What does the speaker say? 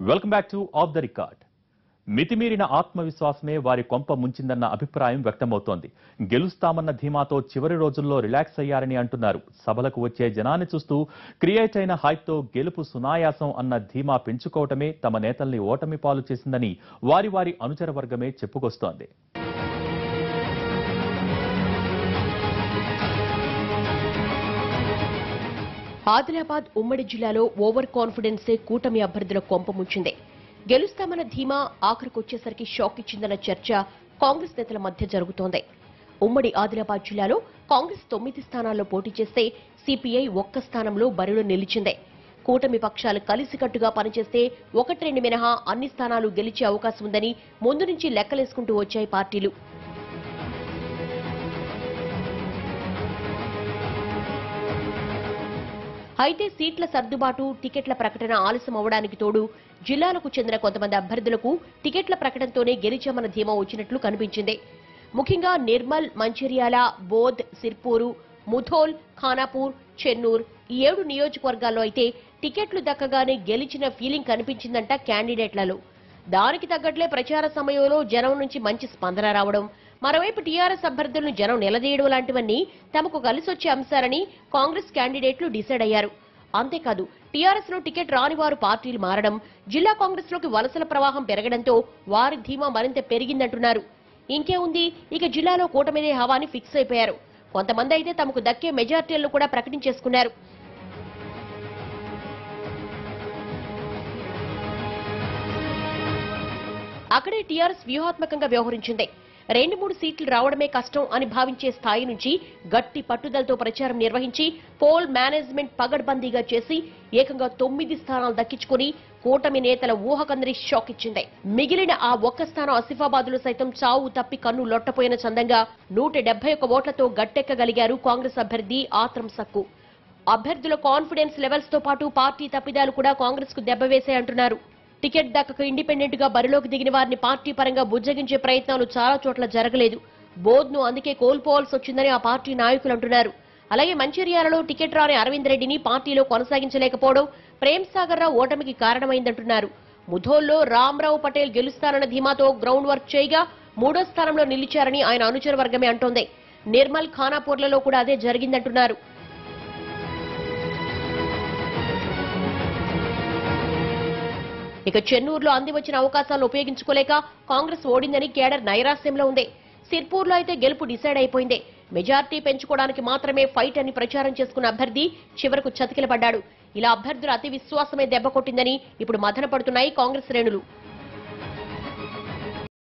welcome back to off the record మితిమీరిన ఆత్మవిశ్వాసమే వారి కొంప ముంచిందన్న అభిప్రాయం వ్యక్తమవుతోంది గెలుస్తామన్న ధీమాతో చివరి రోజుల్లో రిలాక్స్ అయ్యారని అంటున్నారు సభలకు వచ్చే జనాన్ని చూస్తూ క్రియేట్ అయిన హైప్తో గెలుపు సునాయాసం అన్న ధీమా పెంచుకోవటమే తమ నేతల్ని ఓటమి పాలు చేసిందని వారి వారి అనుచర వర్గమే చెప్పుకొస్తోంది ఆదిలాబాద్ ఉమ్మడి జిల్లాలో ఓవర్ కాన్ఫిడెన్సే కూటమి అభ్యర్థుల కొంపముంచింది గెలుస్తామన్న ధీమా ఆఖరికొచ్చేసరికి షాక్ ఇచ్చిందన్న చర్చ కాంగ్రెస్ నేతల మధ్య జరుగుతోంది ఉమ్మడి ఆదిలాబాద్ జిల్లాలో కాంగ్రెస్ తొమ్మిది స్థానాల్లో పోటీ చేస్తే సిపిఐ ఒక్క స్థానంలో బరిలో నిలిచింది కూటమి పక్షాలు కలిసికట్టుగా పనిచేస్తే ఒకటి రెండు మినహా అన్ని స్థానాలు గెలిచే అవకాశం ఉందని ముందు నుంచి లెక్కలేసుకుంటూ వచ్చాయి పార్టీలు అయితే సీట్ల సర్దుబాటు టికెట్ల ప్రకటన ఆలస్యం అవడానికి తోడు జిల్లాలకు చెందిన కొంతమంది అభ్యర్థులకు టికెట్ల ప్రకటనతోనే గెలిచామన్న ధీమా వచ్చినట్లు కనిపించింది ముఖ్యంగా నిర్మల్ మంచిర్యాల బోధ్ సిర్పూరు ముథోల్ ఖానాపూర్ చెన్నూర్ ఈ ఏడు నియోజకవర్గాల్లో అయితే టికెట్లు దక్కగానే గెలిచిన ఫీలింగ్ కనిపించిందంట క్యాండిడేట్లలో దానికి తగ్గట్లే ప్రచార సమయంలో జనం నుంచి మంచి స్పందన రావడం మరోవైపు టీఆర్ఎస్ అభ్యర్థులను జనం నిలదీయడం లాంటివన్నీ తమకు కలిసొచ్చే అంశాలని కాంగ్రెస్ క్యాండిడేట్లు డిసైడ్ అయ్యారు అంతేకాదు టీఆర్ఎస్ లో టికెట్ రాని వారు పార్టీలు మారడం జిల్లా కాంగ్రెస్ లోకి వలసల ప్రవాహం పెరగడంతో వారి ధీమా మరింత పెరిగిందంటున్నారు ఇంకే ఉంది ఇక జిల్లాలో కూటమిదే హవాని ఫిక్స్ అయిపోయారు కొంతమంది అయితే తమకు దక్కే మెజార్టీలను కూడా ప్రకటించేసుకున్నారు అక్కడే టీఆర్ఎస్ వ్యూహాత్మకంగా వ్యవహరించింది రెండు మూడు సీట్లు రావడమే కష్టం అని భావించే స్థాయి నుంచి గట్టి పట్టుదలతో ప్రచారం నిర్వహించి పోల్ మేనేజ్మెంట్ పగడ్బందీగా చేసి ఏకంగా తొమ్మిది స్థానాలు దక్కించుకుని కూటమి నేతల ఊహకందరి షాక్ ఇచ్చింది మిగిలిన ఆ ఒక్క స్థానం ఆసిఫాబాద్ లో సైతం చావు తప్పి కన్ను లొట్టపోయిన చందంగా నూట డెబ్బై ఒక్క ఓట్లతో గట్టెక్కగలిగారు కాంగ్రెస్ అభ్యర్థి ఆత్రం సక్కు అభ్యర్థుల కాన్ఫిడెన్స్ లెవెల్స్ తో పాటు పార్టీ తప్పిదాలు కూడా కాంగ్రెస్ కు దెబ్బ వేశాయంటున్నారు టికెట్ దక్కక ఇండిపెండెంట్ గా బరిలోకి దిగిన వారిని పార్టీ పరంగా బుజ్జగించే ప్రయత్నాలు చాలా చోట్ల జరగలేదు బోధ్ ను అందుకే కోల్పోవాల్సి వచ్చిందని ఆ పార్టీ నాయకులు అంటున్నారు అలాగే మంచిర్యాలలో టికెట్ రాని అరవింద్ రెడ్డిని పార్టీలో కొనసాగించలేకపోవడం ప్రేమ్ సాగర్ రావు ఓటమికి కారణమైందంటున్నారు ముధోల్లో రామ్రావు పటేల్ గెలుస్తానన్న ధీమాతో గ్రౌండ్ వర్క్ చేయగా మూడో స్థానంలో నిలిచారని ఆయన అనుచర వర్గమే అంటోంది నిర్మల్ ఖానాపూర్లలో కూడా అదే జరిగిందంటున్నారు ఇక చెన్నూరులో అంది వచ్చిన అవకాశాలను ఉపయోగించుకోలేక కాంగ్రెస్ ఓడిందని కేడర్ నైరాస్యంలో ఉంది సిర్పూర్లో అయితే గెలుపు డిసైడ్ అయిపోయింది మెజార్టీ పెంచుకోవడానికి మాత్రమే ఫైట్ అని ప్రచారం చేసుకున్న అభ్యర్థి చివరకు చతికిలపడ్డాడు ఇలా అభ్యర్థుల అతి విశ్వాసమే దెబ్బ కొట్టిందని ఇప్పుడు మదన పడుతున్నాయి కాంగ్రెస్ శ్రేణులు